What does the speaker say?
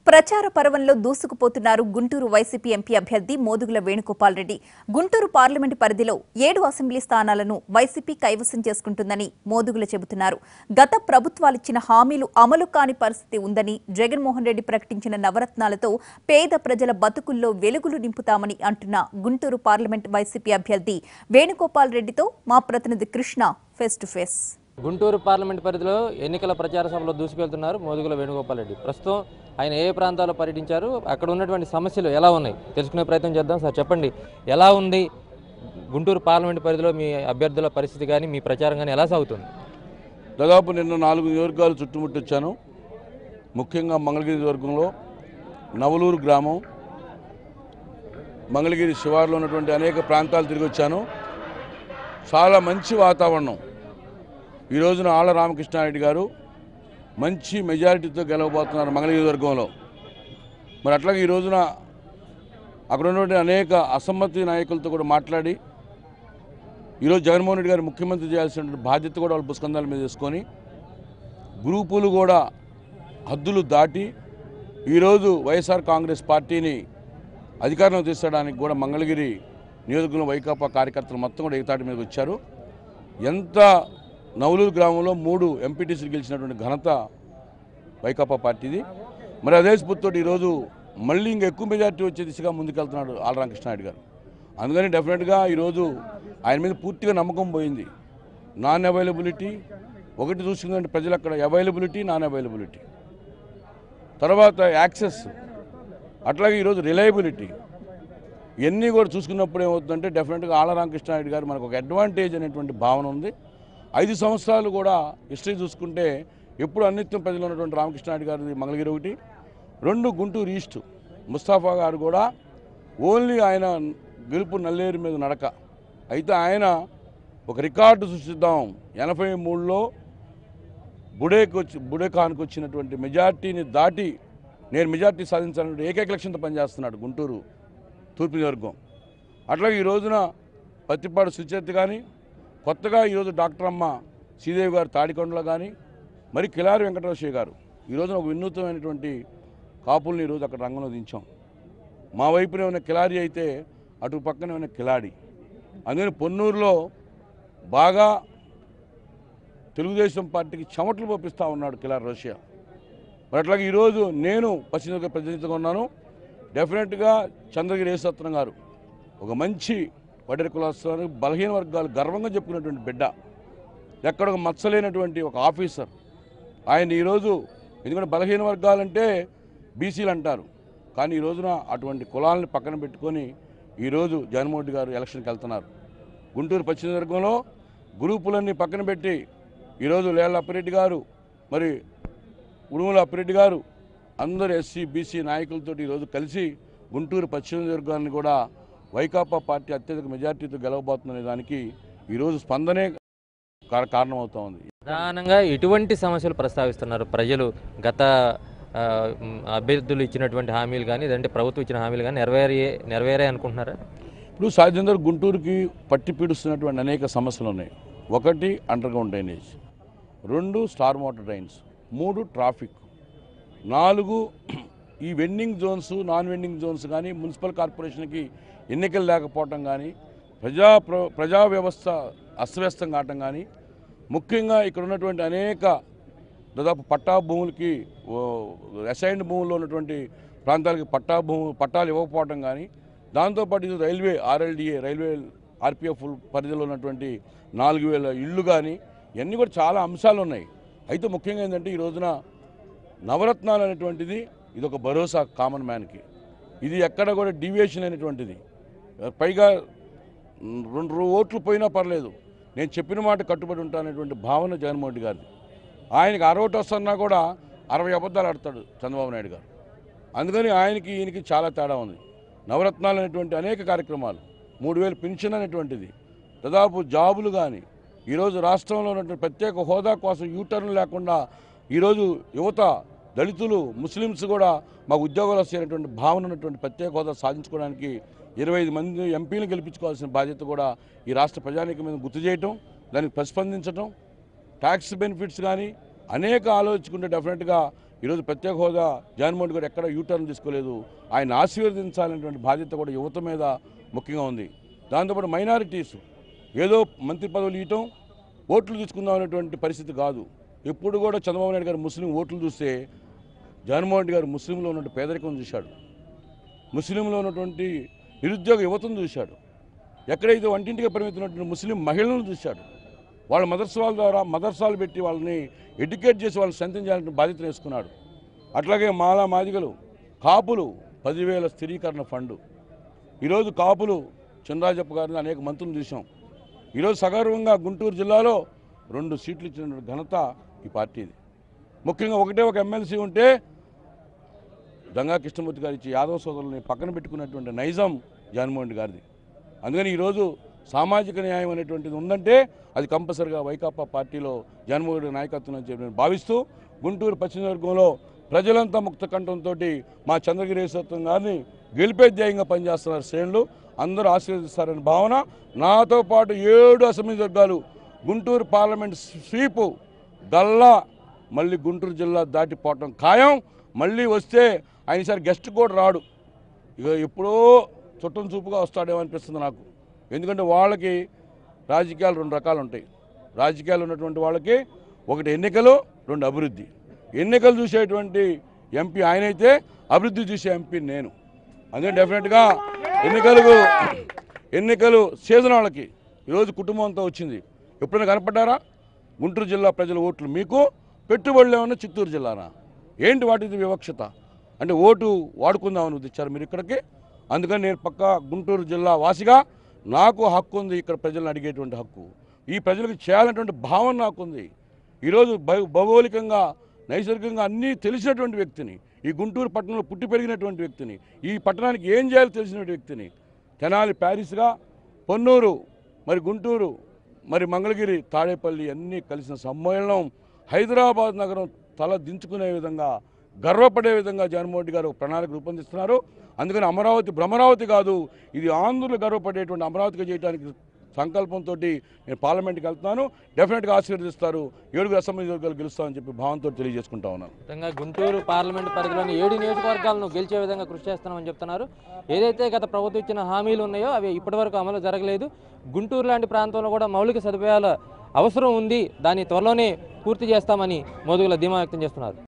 ప్రచార పర్వంలో దూసుకుపోతున్నారు Guntur YCP MP అభ్యర్థి మోదుగుల వేణుగోపాల్ రెడ్డి గుంటూరు పార్లమెంటు పరిధిలో ఏడు అసెంబ్లీ స్థానాలను వైసీపీ కైవసం చేసుకుంటుందని మోదుగుల చెబుతున్నారు గత ప్రభుత్వాలిచ్చిన హామీలు అమలు కాని పరిస్థితి ఉందని జగన్మోహన్ రెడ్డి ప్రకటించిన నవరత్నాలతో పేద ప్రజల బతుకుల్లో వెలుగులు నింపుతామని అంటున్న గుంటూరు పార్లమెంట్ వైసీపీ అభ్యర్థి వేణుగోపాల్ రెడ్డితో మా ప్రతినిధి Krishna face to face Guntur parliament పరిధిలో ఎన్నికల ప్రచార సభలో దూసుకెళ్తున్నారు మోదుగుల వేణుగోపాల్ రెడ్డి ప్రస్తుతం ఆయన ఏ ప్రాంతాల్లో పర్యటించారు అక్కడ ఉన్నటువంటి సమస్యలు ఎలా ఉన్నాయి తెలుసుకునే ప్రయత్నం చేద్దాం సార్ చెప్పండి ఎలా ఉంది గుంటూరు పార్లమెంట్ పరిధిలో మీ అభ్యర్థుల పరిస్థితి కానీ మీ ప్రచారం కానీ ఎలా సాగుతుంది దాదాపు నిన్న నాలుగు నియోజకవర్గాలు చుట్టుముట్టొచ్చాను ముఖ్యంగా మంగళగిరి వర్గంలో నవలూరు గ్రామం మంగళగిరి శివారులో ఉన్నటువంటి అనేక ప్రాంతాలు తిరిగి వచ్చాను చాలా మంచి వాతావరణం ఈ రోజున ఆళ్ళ రామకృష్ణారెడ్డి గారు మంచి మెజారిటీతో గెలవబోతున్నారు మంగళగిరి వర్గంలో మరి అట్లాగే ఈ రోజున అక్కడ ఉన్నటువంటి అనేక అసమ్మతి నాయకులతో కూడా మాట్లాడి ఈరోజు జగన్మోహన్ రెడ్డి గారు ముఖ్యమంత్రి చేయాల్సినటువంటి బాధ్యత కూడా వాళ్ళ పుష్కందాల మీద తీసుకొని గ్రూపులు కూడా హద్దులు దాటి ఈరోజు వైఎస్ఆర్ కాంగ్రెస్ పార్టీని అధికారంలో తీసుకోవడానికి కూడా మంగళగిరి నియోజకవర్గంలో వైకాపా కార్యకర్తలు మొత్తం కూడా ఎగతాటి మీదకి వచ్చారు ఎంత నవలూరు గ్రామంలో మూడు ఎంపీటీసీలు గెలిచినటువంటి ఘనత వైకాపా పార్టీది మరి అదే స్ఫూర్తితో ఈరోజు మళ్ళీ ఇంకా ఎక్కువ మెజార్టీ వచ్చే దిశగా ముందుకెళ్తున్నాడు ఆలరామకృష్ణారెడ్డి గారు అందుకని డెఫినెట్గా ఈరోజు ఆయన మీద పూర్తిగా నమ్మకం పోయింది నాన్ అవైలబిలిటీ ఒకటి చూసుకుందంటే ప్రజలు అక్కడ అవైలబిలిటీ నాన్ అవైలబిలిటీ తర్వాత యాక్సెస్ అట్లాగే ఈరోజు రిలయబిలిటీ ఇవన్నీ కూడా చూసుకున్నప్పుడు ఏమవుతుందంటే డెఫినెట్గా ఆళ్ళ రామకృష్ణారెడ్డి గారు మనకు ఒక అడ్వాంటేజ్ అనేటువంటి భావన ఉంది ఐదు సంవత్సరాలు కూడా హిస్టరీ చూసుకుంటే ఎప్పుడు అన్నిత్యం ప్రజలు ఉన్నటువంటి రామకృష్ణారెడ్డి గారి మంగళగిరి ఒకటి రెండు గుంటూరు ఈస్ట్ ముస్తాఫా గారు కూడా ఓన్లీ ఆయన గెలుపు నల్లేరు మీద నడక అయితే ఆయన ఒక రికార్డు సృష్టిద్దాం ఎనభై మూడులో బుడేకి వచ్చి బుడేఖాన్కి వచ్చినటువంటి మెజార్టీని దాటి నేను మెజార్టీ సాధించాలంటే ఏకైక లక్ష్యంతో పనిచేస్తున్నాడు గుంటూరు తూర్పు నియోజకవర్గం అట్లాగే ఈ రోజున పత్తిపాడు సుచేత్ కానీ కొత్తగా ఈరోజు డాక్టర్ అమ్మ శ్రీదేవి గారు తాడికొండలో కానీ మరి కిలారి వెంకటేశ్వర గారు ఈ రోజున ఒక వినూత్నమైనటువంటి కాపుల్ని ఈరోజు అక్కడ రంగంలో దించాం మా వైపునే ఉన్న కిలారి అయితే అటు పక్కనే ఉన్న కిలాడి అందుకని పొన్నూరులో బాగా తెలుగుదేశం పార్టీకి చెమటలు పంపిస్తూ ఉన్నాడు కిలారి రష్యా మరి అట్లాగే ఈరోజు నేను పశ్చిమ నియోజకవర్గ ప్రతినిధిగా ఉన్నాను డెఫినెట్గా చంద్రగిరి యేసత్నం గారు ఒక మంచి వడరి కులాస్తారు బలహీన వర్గాలు గర్వంగా చెప్పుకున్నటువంటి బిడ్డ ఎక్కడ ఒక మచ్చలేనటువంటి ఒక ఆఫీసర్ ఆయన ఈరోజు ఎందుకంటే బలహీన వర్గాలంటే బీసీలు అంటారు కానీ ఈ రోజున అటువంటి కులాలను పక్కన పెట్టుకొని ఈరోజు జగన్మోహన్ రెడ్డి గారు ఎలక్షన్కి వెళ్తున్నారు గుంటూరు పశ్చిమ నియోజకవర్గంలో గ్రూపులన్నీ పక్కన పెట్టి ఈరోజు లేళ్ల అప్పిరెడ్డి గారు మరి ఉడుముల అప్పిరెడ్డి గారు అందరు ఎస్సీ బీసీ నాయకులతో ఈరోజు కలిసి గుంటూరు పశ్చిమ నియోజకవర్గాన్ని కూడా వైకాపా పార్టీ అత్యధిక మెజార్టీతో గెలవబోతుందనే దానికి ఈరోజు స్పందనే కార- కారణమవుతా ఉంది ప్రధానంగా ఎటువంటి సమస్యలు ప్రస్తావిస్తున్నారు ప్రజలు గత ఆ, మ్, అభ్యర్థులు ఇచ్చినటువంటి హామీలు కానీ లేదంటే ప్రభుత్వం ఇచ్చిన హామీలు కానీ నెరవేరే నెరవేరే అనుకుంటున్నారా ఇప్పుడు సాధ్యంతో గుంటూరుకి పట్టి పీడుస్తున్నటువంటి అనేక సమస్యలు ఉన్నాయి ఒకటి అండర్ గ్రౌండ్ డ్రైనేజ్ రెండు స్టార్ వాటర్ డ్రైన్స్ మూడు ట్రాఫిక్ నాలుగు ఈ vending zones non vending zones కానీ మున్సిపల్ కార్పొరేషన్కి ఎన్నికలు లేకపోవటం కానీ ప్రజా ప్ర- ప్రజా వ్యవస్థ అస్తవ్యస్తం కావటం కానీ ముఖ్యంగా ఇక్కడ ఉన్నటువంటి అనేక దాదాపు పట్టా భూములకి అసైన్డ్ భూముల్లో ఉన్నటువంటి ప్రాంతాలకి పట్టా భూము పట్టాలు ఇవ్వకపోవటం కానీ దాంతోపాటు ఇది రైల్వే ఆర్ఎల్డిఏ రైల్వే ఆర్పిఎఫ్ పరిధిలో ఉన్నటువంటి నాలుగు వేల ఇళ్ళు కానీ ఇవన్నీ కూడా చాలా అంశాలు ఉన్నాయి అయితే ముఖ్యంగా ఏంటంటే ఈ రోజున నవరత్నాలు అనేటువంటిది ఇది ఒక భరోసా కామన్ మ్యాన్కి ఇది ఎక్కడ కూడా డీవియేషన్ అనేటువంటిది పైగా మ్, రెండు రూ- ఓట్లు పోయినా పర్లేదు నేను చెప్పిన మాట కట్టుబడి ఉంటాననేటువంటి భావన జగన్మోహన్ రెడ్డి గారిది ఆయనకి అరవటి వస్తున్నా కూడా అరవై అబద్ధాలు ఆడతాడు చంద్రబాబు నాయుడు గారు అందుకని ఆయనకి ఈయనకి చాలా తేడా ఉంది నవరత్నాలు అనేటువంటి అనేక కార్యక్రమాలు మూడు వేలు పెన్షన్ అనేటువంటిది దాదాపు జాబులు కానీ ఈరోజు రాష్ట్రంలో ఉన్నటువంటి ప్రత్యేక హోదా కోసం యూటర్న్ లేకుండా ఈరోజు యువత దళితులు ముస్లిమ్స్ కూడా మాకు ఉద్యోగాలు వస్తాయనేటువంటి భావన ఉన్నటువంటి ప్రత్యేక హోదా సాధించుకోవడానికి ఇరవై ఐదు మంది ఎంపీలు గెలిపించుకోవాల్సిన బాధ్యత కూడా ఈ రాష్ట్ర ప్రజానీకం మీద గుర్తు చేయటం దానికి ప్రతిస్పందించటం ట్యాక్స్ బెనిఫిట్స్ కానీ అనేక ఆలోచించుకుంటే డెఫినెట్గా ఈరోజు ప్రత్యేక హోదా జగన్మోహన్ గారు ఎక్కడ యూటర్న్ తీసుకోలేదు ఆయన ఆశీర్వదించాలనేటువంటి బాధ్యత కూడా యువత మీద ముఖ్యంగా ఉంది దాంతోపాటు మైనారిటీస్ ఏదో మంత్రి పదవులు ఇవ్వటం ఓట్లు తీసుకుందాం అనేటువంటి పరిస్థితి కాదు ఎప్పుడు కూడా చంద్రబాబు నాయుడు గారు ముస్లిం ఓట్లు చూస్తే జగన్మోహన్ రెడ్డి గారు ముస్లింలో ఉన్నటువంటి పేదరికం చూశాడు ముస్లింలో ఉన్నటువంటి నిరుద్యోగ యువతను చూశాడు ఎక్కడైతే వంటింటికి పరిమితున్నటువంటి ముస్లిం మహిళలను చూశాడు వాళ్ళ మదర్సాల ద్వారా మదర్సాలు పెట్టి వాళ్ళని ఎడ్యుకేట్ చేసి వాళ్ళని స్ట్రెంథన్ బాధ్యతను వేసుకున్నాడు అట్లాగే మాలా మాదిగలు కాపులు పదివేల స్థిరీకరణ ఫండు ఈరోజు కాపులు చంద్రాజప్ప గారిని అనేక మంత్రులు చూసాం ఈరోజు సగర్వంగా గుంటూరు జిల్లాలో రెండు సీట్లు ఇచ్చిన ఘనత ఈ పార్టీది ముఖ్యంగా ఒకటే ఒక ఎమ్మెల్సీ ఉంటే గంగా కృష్ణమూర్తి గారు ఇచ్చి యాదవ సోదరుల్ని పక్కన పెట్టుకున్నటువంటి నైజాం జగన్మోహన్ రెడ్డి గారిది అందుకని ఈరోజు సామాజిక న్యాయం అనేటువంటిది ఉందంటే అది కంపల్సరిగా వైకాపా పార్టీలో జగన్మోహన్ రెడ్డి నాయకత్వం అని చెప్పి నేను భావిస్తూ గుంటూరు పశ్చిమ వర్గంలో ప్రజలంతా ముక్త కంఠంతో మా చంద్రగిరీశ్వరం గారిని గెలిపే ధ్యేయంగా పనిచేస్తున్నారు శ్రేణులు అందరూ ఆశీర్వదిస్తారని భావన నాతో పాటు ఏడు అసెంబ్లీ వర్గాలు గుంటూరు పార్లమెంట్ స్వీపు గల్లా మళ్ళీ గుంటూరు జిల్లా దాటిపోవటం ఖాయం మళ్ళీ వస్తే ఆయన ఈసారి గెస్ట్ కూడా రాడు ఇక ఎప్పుడో చుట్టం చూపుగా వస్తాడేమో అనిపిస్తుంది నాకు ఎందుకంటే వాళ్ళకి రాజకీయాలు రెండు రకాలు ఉంటాయి రాజకీయాలు ఉన్నటువంటి వాళ్ళకి ఒకటి ఎన్నికలు రెండు అభివృద్ధి ఎన్నికలు చూసేటువంటి ఎంపీ ఆయనైతే అభివృద్ధి చూసే ఎంపీ నేను అందుకని డెఫినెట్గా ఎన్నికలకు ఎన్నికలు సీజన్ వాళ్ళకి ఈరోజు కుటుంబంతో వచ్చింది ఎప్పుడైనా కనపడ్డారా గుంటూరు జిల్లా ప్రజల ఓట్లు మీకు పెట్టుబడులు ఏమన్నా చిత్తూరు జిల్లానా ఏంటి వాటిది వివక్షత అంటే ఓటు వాడుకుందామని తెచ్చారు మీరు ఇక్కడికి అందుకని నేను పక్క గుంటూరు జిల్లా వాసిగా నాకు హక్కు ఉంది ఇక్కడ ప్రజలను అడిగేటువంటి హక్కు ఈ ప్రజలకు చేయాలనేటువంటి భావన నాకుంది ఈరోజు భౌ భౌగోళికంగా నైసర్గికంగా అన్నీ తెలిసినటువంటి వ్యక్తిని ఈ గుంటూరు పట్టణంలో పుట్టి పెరిగినటువంటి వ్యక్తిని ఈ పట్టణానికి ఏం చేయాలో తెలిసిన వ్యక్తిని తెనాలి ప్యారిస్గా పొన్నూరు మరి గుంటూరు మరి మంగళగిరి తాడేపల్లి అన్నీ కలిసిన సమ్మేళనం హైదరాబాద్ నగరం తల దించుకునే విధంగా గర్వపడే విధంగా జగన్మోహన్ రెడ్డి గారు ఒక ప్రణాళిక రూపొందిస్తున్నారు అందుకని అమరావతి భ్రమరావతి కాదు ఇది ఆంధ్రులు గర్వపడేటువంటి అమరావతిగా చేయడానికి సంకల్పంతో నేను పార్లమెంట్కి వెళ్తున్నాను డెఫినెట్గా ఆశీర్వదిస్తారు ఏడుగురు అసెంబ్లీ వర్గాలు గెలుస్తామని చెప్పి భావంతో తెలియజేసుకుంటా ఉన్నాను మొత్తంగా గుంటూరు పార్లమెంట్ పరిధిలోని ఏడు నియోజకవర్గాలను గెలిచే విధంగా కృషి చేస్తున్నామని చెప్తున్నారు ఏదైతే గత ప్రభుత్వం ఇచ్చిన హామీలు ఉన్నాయో అవి ఇప్పటివరకు అమలు జరగలేదు గుంటూరు లాంటి ప్రాంతంలో కూడా మౌలిక సదుపాయాల అవసరం ఉంది దాన్ని త్వరలోనే పూర్తి చేస్తామని మోదుగుల ధీమా వ్యక్తం చేస్తున్నారు